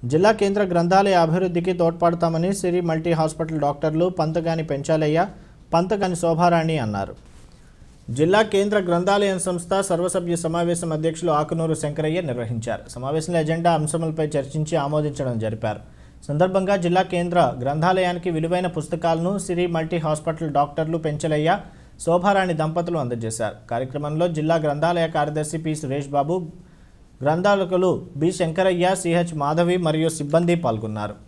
జిల్లా కేంద్ర గ్రంథాలయ అభివృద్ధికి తోడ్పడతామని సిరి మల్టీ హాస్పిటల్ డాక్టర్లు పంతగాని పెంచాలయ్య పంతగాని శోభారాణి అన్నారు జిల్లా కేంద్ర గ్రంథాలయం సంస్థ సర్వసభ్య సమావేశం అధ్యక్షులు ఆకునూరు శంకరయ్య నిర్వహించారు సమావేశంలో ఎజెండా అంశములపై చర్చించి ఆమోదించడం జరిపారు సందర్భంగా జిల్లా కేంద్ర గ్రంథాలయానికి విలువైన పుస్తకాలను సిరి మల్టీ హాస్పిటల్ డాక్టర్లు పెంచలయ్య శోభారాణి దంపతులు అందజేశారు కార్యక్రమంలో జిల్లా గ్రంథాలయ కార్యదర్శి పి సురేష్ బాబు గ్రంథాలకులు బి శంకరయ్య సిహెచ్ మాధవి మరియు సిబ్బంది పాల్గొన్నారు